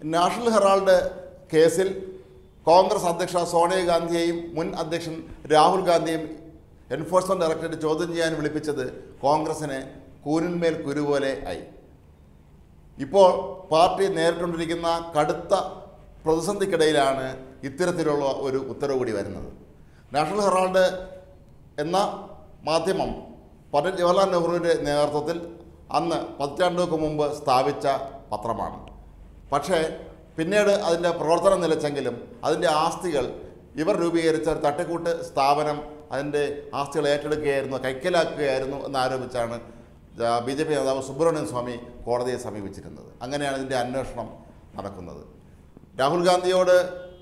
national Herald കേസിൽ കോൺഗ്രസ് അധ്യക്ഷ സോണിയാഗാന്ധിയെയും മുൻ അധ്യക്ഷൻ രാഹുൽ ഗാന്ധിയും എൻഫോഴ്സ്മെന്റ് ഡയറക്ടറേറ്റ് ചോദ്യം ചെയ്യാൻ വിളിപ്പിച്ചത് കോൺഗ്രസിന് കൂനിന്മേൽ കുരു പോലെ ആയി ഇപ്പോൾ പാർട്ടി നേരിട്ടുകൊണ്ടിരിക്കുന്ന കടുത്ത പ്രതിസന്ധിക്കിടയിലാണ് ഇത്തരത്തിലുള്ള ഒരു ഉത്തരവ് കൂടി വരുന്നത് നാഷണൽ ഹെറാൾഡ് എന്ന മാധ്യമം പണ്ഡിറ്റ് ജവഹർലാൽ നെഹ്റുവിൻ്റെ നേതൃത്വത്തിൽ അന്ന് പതിറ്റാണ്ടുകൾക്ക് മുമ്പ് സ്ഥാപിച്ച പത്രമാണ് പക്ഷേ പിന്നീട് അതിൻ്റെ പ്രവർത്തനം നിലച്ചെങ്കിലും അതിൻ്റെ ആസ്തികൾ ഇവർ രൂപീകരിച്ച ഒരു തട്ടിക്കൂട്ട് സ്ഥാപനം അതിൻ്റെ ആസ്തികൾ ഏറ്റെടുക്കുകയായിരുന്നു കൈക്കലാക്കുകയായിരുന്നു എന്നാരോപിച്ചാണ് ബി ജെ പി നേതാവ് സുബ്രഹ്മണ്യൻ സ്വാമി കോടതിയെ സമീപിച്ചിരുന്നത് അങ്ങനെയാണ് ഇതിൻ്റെ അന്വേഷണം നടക്കുന്നത് രാഹുൽ ഗാന്ധിയോട്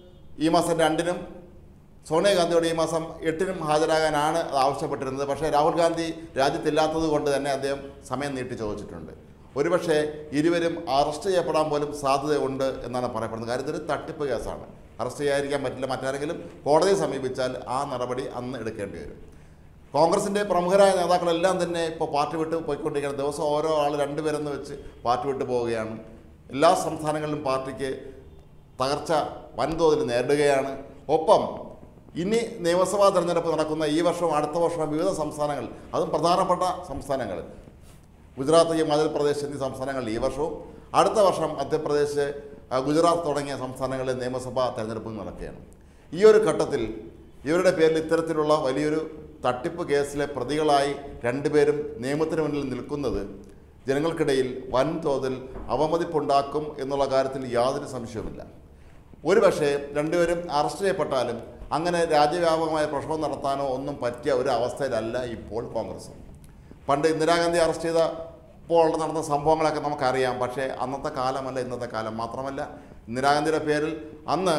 ഈ മാസം രണ്ടിനും സോണിയാഗാന്ധിയോട് ഈ മാസം എട്ടിനും ഹാജരാകാനാണ് അത് ആവശ്യപ്പെട്ടിരുന്നത് പക്ഷേ രാഹുൽ ഗാന്ധി രാജ്യത്തില്ലാത്തത് കൊണ്ട് തന്നെ അദ്ദേഹം സമയം നീട്ടി ചോദിച്ചിട്ടുണ്ട് ഒരുപക്ഷെ ഇരുവരും അറസ്റ്റ് ചെയ്യപ്പെടാൻ പോലും സാധ്യതയുണ്ട് എന്നാണ് പറയപ്പെടുന്നത് കാര്യം ഇതൊരു തട്ടിപ്പ് കേസാണ് അറസ്റ്റ് ചെയ്യാതിരിക്കാൻ പറ്റില്ല മറ്റാരെങ്കിലും കോടതിയെ സമീപിച്ചാൽ ആ നടപടി അന്ന് എടുക്കേണ്ടി വരും കോൺഗ്രസിൻ്റെ പ്രമുഖരായ നേതാക്കളെല്ലാം തന്നെ ഇപ്പോൾ പാർട്ടി വിട്ട് പോയിക്കൊണ്ടിരിക്കുകയാണ് ദിവസം ഓരോ ആൾ രണ്ടുപേരെന്ന് വെച്ച് പാർട്ടി വിട്ട് പോവുകയാണ് എല്ലാ സംസ്ഥാനങ്ങളിലും പാർട്ടിക്ക് തകർച്ച വൻതോതിൽ നേരിടുകയാണ് ഒപ്പം ഇനി നിയമസഭാ തെരഞ്ഞെടുപ്പ് നടക്കുന്ന ഈ വർഷവും അടുത്ത വർഷവും വിവിധ സംസ്ഥാനങ്ങൾ അതും പ്രധാനപ്പെട്ട സംസ്ഥാനങ്ങൾ ഗുജറാത്ത് ഹിമാചൽ പ്രദേശ് എന്നീ സംസ്ഥാനങ്ങളിൽ ഈ വർഷവും അടുത്ത വർഷം മധ്യപ്രദേശ് ആ, ഗുജറാത്ത് തുടങ്ങിയ സംസ്ഥാനങ്ങളിൽ നിയമസഭാ തെരഞ്ഞെടുപ്പ് നടക്കുകയാണ് ഈ ഒരു ഘട്ടത്തിൽ ഇവരുടെ പേരിൽ ഇത്തരത്തിലുള്ള വലിയൊരു തട്ടിപ്പ് കേസിലെ പ്രതികളായി രണ്ടുപേരും നിയമത്തിന് മുന്നിൽ നിൽക്കുന്നത് ജനങ്ങൾക്കിടയിൽ വൻതോതിൽ അവമതിപ്പുണ്ടാക്കും എന്നുള്ള കാര്യത്തിൽ യാതൊരു സംശയവുമില്ല ഒരുപക്ഷേ രണ്ടുപേരും അറസ്റ്റ് ചെയ്യപ്പെട്ടാലും അങ്ങനെ രാജ്യവ്യാപകമായ പ്രക്ഷോഭം നടത്താനോ ഒന്നും പറ്റിയ ഒരു അവസ്ഥയിലല്ല ഇപ്പോൾ കോൺഗ്രസ് പണ്ട് ഇന്ദിരാഗാന്ധി അറസ്റ്റ് ചെയ്തപ്പോൾ നടന്ന സംഭവങ്ങളൊക്കെ നമുക്കറിയാം പക്ഷേ അന്നത്തെ കാലമല്ല ഇന്നത്തെ കാലം മാത്രമല്ല ഇന്ദിരാഗാന്ധിയുടെ പേരിൽ അന്ന്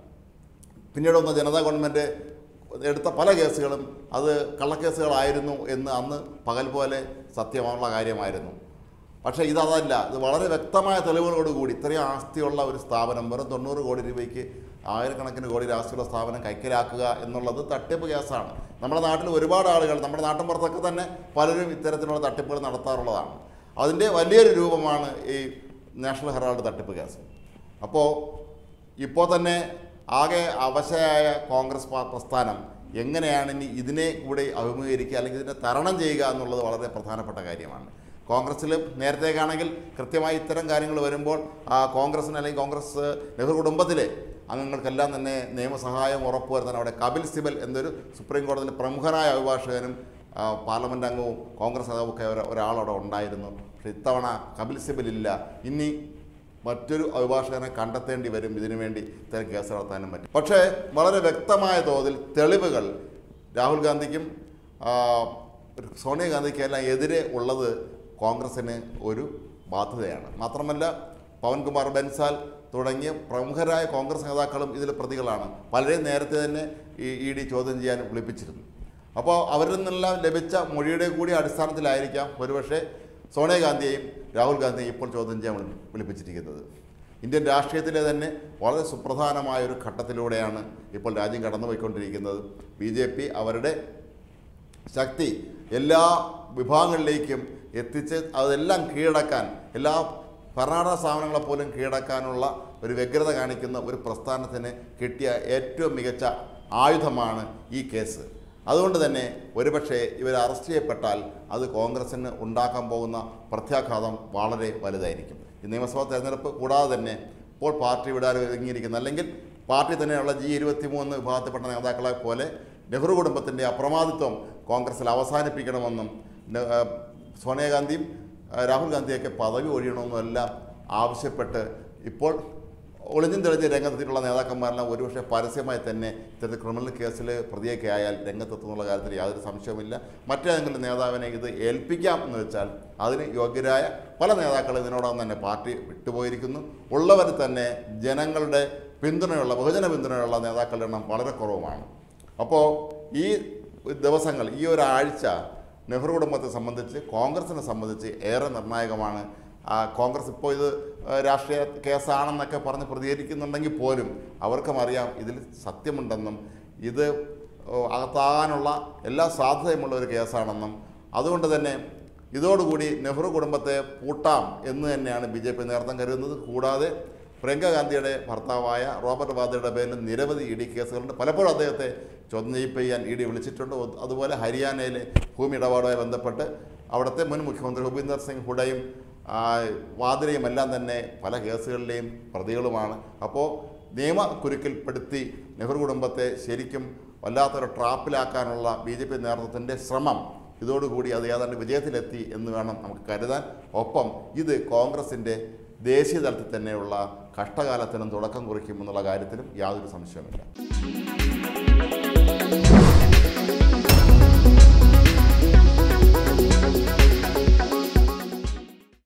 പിന്നീട് വന്ന ജനതാ ഗവൺമെൻറ് എടുത്ത പല കേസുകളും അത് കള്ളക്കേസുകളായിരുന്നു എന്ന് അന്ന് പകൽ പോലെ സത്യമുള്ള കാര്യമായിരുന്നു പക്ഷേ ഇതതല്ല ഇത് വളരെ വ്യക്തമായ തെളിവുകളോടുകൂടി ഇത്രയും ആസ്തിയുള്ള ഒരു സ്ഥാപനം വെറും തൊണ്ണൂറ് കോടി രൂപയ്ക്ക് ആയിരക്കണക്കിന് കോടി ആസ്തിയുള്ള സ്ഥാപനം കൈക്കലാക്കുക എന്നുള്ളത് തട്ടിപ്പ് കേസാണ് നമ്മുടെ നാട്ടിൽ ഒരുപാട് ആളുകൾ നമ്മുടെ നാട്ടിൻ പുറത്തൊക്കെ തന്നെ പലരും ഇത്തരത്തിലുള്ള തട്ടിപ്പുകൾ നടത്താറുള്ളതാണ് അതിൻ്റെ വലിയൊരു രൂപമാണ് ഈ നാഷണൽ ഹെറാൾഡ് തട്ടിപ്പ് കേസ് അപ്പോൾ ഇപ്പോൾ തന്നെ ആകെ അവശയായ കോൺഗ്രസ് പാ- പ്രസ്ഥാനം എങ്ങനെയാണ് ഇനി ഇതിനെ കൂടെ അഭിമുഖീകരിക്കുക അല്ലെങ്കിൽ ഇതിനെ തരണം ചെയ്യുക എന്നുള്ളത് വളരെ പ്രധാനപ്പെട്ട കാര്യമാണ് കോൺഗ്രസ്സിൽ നേരത്തേക്കാണെങ്കിൽ കൃത്യമായി ഇത്തരം കാര്യങ്ങൾ വരുമ്പോൾ ആ കോൺഗ്രസ്സിന് അല്ലെങ്കിൽ കോൺഗ്രസ് നെഹ്റു കുടുംബത്തിലെ അംഗങ്ങൾക്കെല്ലാം തന്നെ നിയമസഹായം ഉറപ്പുവരുത്താൻ അവിടെ കപിൽ സിബൽ എന്നൊരു സുപ്രീം കോടതിയിലെ പ്രമുഖനായ അഭിഭാഷകനും ആ, പാർലമെൻറ്റ് അംഗവും കോൺഗ്രസ് നേതാവൊക്കെ ഒര- ഒരാളവിടെ ഉണ്ടായിരുന്നു പക്ഷേ ഇത്തവണ കപിൽ സിബൽ ഇല്ല ഇനി മറ്റൊരു അഭിഭാഷകനെ കണ്ടെത്തേണ്ടി വരും ഇതിനു വേണ്ടി ഇത്തരം കേസ് നടത്താനും പറ്റും പക്ഷേ വളരെ വ്യക്തമായ തോതിൽ തെളിവുകൾ രാഹുൽ ഗാന്ധിക്കും ആ, സോണിയാഗാന്ധിക്കും എല്ലാം എതിരെ ഉള്ളത് കോൺഗ്രസ്സിന് ഒരു ബാധ്യതയാണ് മാത്രമല്ല പവൻകുമാർ ബൻസാൽ തുടങ്ങിയ പ്രമുഖരായ കോൺഗ്രസ് നേതാക്കളും ഇതിൽ പ്രതികളാണ് പലരെയും നേരത്തെ തന്നെ ഈ ഇ ഡി ചോദ്യം ചെയ്യാൻ വിളിപ്പിച്ചിരുന്നു അപ്പോൾ അവരിൽ നിന്നെല്ലാം ലഭിച്ച മൊഴിയുടെ കൂടി അടിസ്ഥാനത്തിലായിരിക്കാം ഒരുപക്ഷെ സോണിയാഗാന്ധിയെയും രാഹുൽ ഗാന്ധിയെയും ഇപ്പോൾ ചോദ്യം ചെയ്യാൻ വിളി- വിളിപ്പിച്ചിരിക്കുന്നത് ഇന്ത്യൻ രാഷ്ട്രീയത്തിലെ തന്നെ വളരെ സുപ്രധാനമായ ഒരു ഘട്ടത്തിലൂടെയാണ് ഇപ്പോൾ രാജ്യം കടന്നുപോയിക്കൊണ്ടിരിക്കുന്നത് ബി ജെ പി അവരുടെ ശക്തി എല്ലാ വിഭാഗങ്ങളിലേക്കും എത്തിച്ച് അതെല്ലാം കീഴടക്കാൻ എല്ലാ ഭരണഘടനാ സ്ഥാപനങ്ങളെ പോലും കീഴടക്കാനുള്ള ഒരു വ്യഗ്രത കാണിക്കുന്ന ഒരു പ്രസ്ഥാനത്തിന് കിട്ടിയ ഏറ്റവും മികച്ച ആയുധമാണ് ഈ കേസ് അതുകൊണ്ട് തന്നെ ഒരുപക്ഷെ ഇവർ അറസ്റ്റ് ചെയ്യപ്പെട്ടാൽ അത് കോൺഗ്രസ്സിന് ഉണ്ടാക്കാൻ പോകുന്ന പ്രത്യാഘാതം വളരെ വലുതായിരിക്കും ഈ നിയമസഭാ തെരഞ്ഞെടുപ്പ് കൂടാതെ തന്നെ ഇപ്പോൾ പാർട്ടി വിടാൻ ഒരുങ്ങിയിരിക്കുന്ന അല്ലെങ്കിൽ പാർട്ടി തന്നെയുള്ള ജി ഇരുപത്തി മൂന്ന് വിഭാഗത്തിൽപ്പെട്ട നേതാക്കളെ പോലെ നെഹ്റു കുടുംബത്തിൻ്റെ അപ്രമാദിത്വം കോൺഗ്രസ്സിൽ അവസാനിപ്പിക്കണമെന്നും നെ- ആ, സോണിയാഗാന്ധിയും ആ, രാഹുൽ ഗാന്ധിയൊക്കെ പദവി ഒഴിയണമെന്നും എല്ലാം ആവശ്യപ്പെട്ട് ഇപ്പോൾ ഒളിഞ്ഞും തെളിഞ്ഞ് രംഗത്തെത്തിയിട്ടുള്ള നേതാക്കന്മാരെല്ലാം ഒരുപക്ഷെ പരസ്യമായി തന്നെ ഇത്തരത്തിൽ ക്രിമിനൽ കേസിൽ പ്രതിയൊക്കെ ആയാൽ രംഗത്തെത്തുന്നുള്ള കാര്യത്തിൽ യാതൊരു സംശയവുമില്ല മറ്റേതെങ്കിലും നേതാവിനെ ഇത് ഏൽപ്പിക്കാം എന്ന് വെച്ചാൽ അതിന് യോഗ്യരായ പല നേതാക്കളും ഇതിനോടൊപ്പം തന്നെ പാർട്ടി വിട്ടുപോയിരിക്കുന്നു ഉള്ളവർ തന്നെ ജനങ്ങളുടെ പിന്തുണയുള്ള ബഹുജന പിന്തുണയുള്ള നേതാക്കളുടെ എണ്ണം വളരെ കുറവുമാണ് അപ്പോൾ ഈ ദിവസങ്ങൾ ഈ ഒരാഴ്ച നെഹ്റു കുടുംബത്തെ സംബന്ധിച്ച് കോൺഗ്രസിനെ സംബന്ധിച്ച് ഏറെ നിർണായകമാണ് ആ, കോൺഗ്രസ് ഇപ്പോൾ ഇത് ആ, രാഷ്ട്രീയ കേസാണെന്നൊക്കെ പറഞ്ഞ് പ്രതികരിക്കുന്നുണ്ടെങ്കിൽ പോലും അവർക്കും അറിയാം ഇതിൽ സത്യമുണ്ടെന്നും ഇത് ഓ, അകത്താകാനുള്ള എല്ലാ സാധ്യതയുമുള്ള ഒരു കേസാണെന്നും അതുകൊണ്ട് തന്നെ ഇതോടുകൂടി നെഹ്റു കുടുംബത്തെ പൂട്ടാം എന്ന് തന്നെയാണ് ബി ജെ പി നേതൃത്വം കരുതുന്നത് കൂടാതെ പ്രിയങ്ക ഗാന്ധിയുടെ ഭർത്താവായ റോബർട്ട് വാദ്രയുടെ പേരിൽ നിരവധി ഇ ഡി കേസുകളുണ്ട് പലപ്പോഴും അദ്ദേഹത്തെ ചോദ്യം ചെയ്യിപ്പിക്കാൻ ഇ ഡി വിളിച്ചിട്ടുണ്ട് അത് അതുപോലെ ഹരിയാനയിലെ ഭൂമി ഇടപാടുമായി ബന്ധപ്പെട്ട് അവിടുത്തെ മുൻ മുഖ്യമന്ത്രി ഭൂപീന്ദർ സിംഗ് ഹുഡയും ആ, വാദ്രയും എല്ലാം തന്നെ പല കേസുകളിലെയും പ്രതികളുമാണ് അപ്പോൾ നിയമക്കുരുക്കിൽപ്പെടുത്തി നെഹ്റു കുടുംബത്തെ ശരിക്കും വല്ലാത്തൊരു ട്രാപ്പിലാക്കാനുള്ള ബി ജെ പി നേതൃത്വത്തിൻ്റെ ശ്രമം ഇതോടുകൂടി അത് ഏതാണ്ട് വിജയത്തിലെത്തി എന്ന് വേണം നമുക്ക് കരുതാൻ ഒപ്പം ഇത് കോൺഗ്രസിൻ്റെ ദേശീയ തലത്തിൽ തന്നെയുള്ള കഷ്ടകാലത്തിനും തുടക്കം കുറിക്കും എന്നുള്ള കാര്യത്തിലും യാതൊരു സംശയവുമില്ല